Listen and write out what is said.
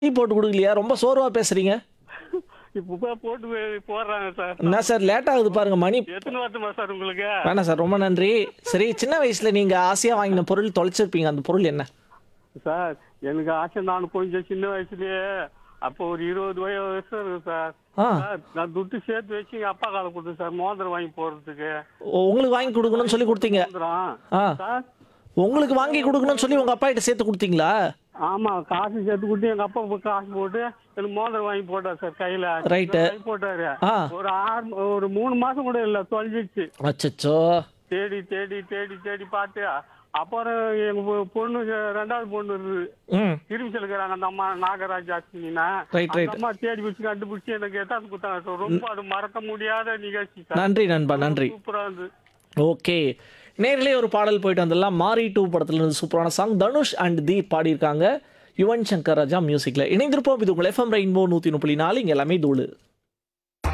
Tea போட்டு கொடுக்கலையா ரொம்ப சோர்வா பேசுறீங்க இப்போ போட்டு வே- போடுறாங்க சார் என்ன சார் லேட் ஆகுது பாருங்க மணி எத்தனை வருஷமா சார் உங்களுக்கு வேணாம் சார் ரொம்ப நன்றி சரி சின்ன வயசுல நீங்க ஆசையா வாங்கின பொருள் தொலைச்சிருப்பீங்க அந்த பொருள் என்ன சார் எனக்கு ஆசை நான் கொஞ்சம் சின்ன வயசுலயே அப்போ ஒரு இருபது வயசு இருக்கு சார் ஆ சார், நான் துட்டு சேர்த்து வச்சு எங்க அப்பா கால கொடுத்தேன் சார் மோதிரம் வாங்கி போறதுக்கு ஓ, உங்களுக்கு வாங்கி கொடுக்கணும்னு சொல்லி கொடுத்தீங்க மோதிரம் ஆ சார் உங்களுக்கு வாங்கி கொடுக்கணும்னு சொல்லி உங்க அப்பா கிட்ட சேர்த்து கொடுத்தீங்களா ஆமா காசு சேர்த்து கொடுத்து எங்க அப்பா போய் காசு போட்டு எனக்கு மோதிரம் வாங்கி போட்டார் சார் கையில Right. வாங்கி போட்டாரு ஆ ஒரு ஆறு ஒரு மூணு மாசம் கூட இல்ல தொலைஞ்சிச்சு அச்சச்சோ தேடி தேடி தேடி தேடி பார்த்து அப்புறம் எங்க பொ- பொண்ணு ரெண்டாவது பொண்ணு இருக்குது ம் திரும்பி செலுக்கிறாங்க அந்த அம்மா நாகராஜ் அஸ்வினா Right, right. அந்த அம்மா தேடி வச்சு கண்டுபிடிச்சு எனக்கு எத்தாந்து கொடுத்தாங்க சார் ரொம்ப அது மறக்க முடியாத நிகழ்ச்சி சார் நன்றி நண்பா நன்றி சூப்பரா இருந்து ஓகே நேரிலே ஒரு பாடல் போயிட்டு வந்துடலாம் மாரி டூ படத்துல இருந்து சூப்பரான சாங் தனுஷ் அண்ட் தீப் பாடியிருக்காங்க யுவன் சங்கர் ராஜா மியூசிக்ல இணைந்திருப்போம் இது உங்கள் எஃப்எம் ரெயின்போ நூற்றி முப்பத்தி நாலு இங்கே எல்லாமே தூளு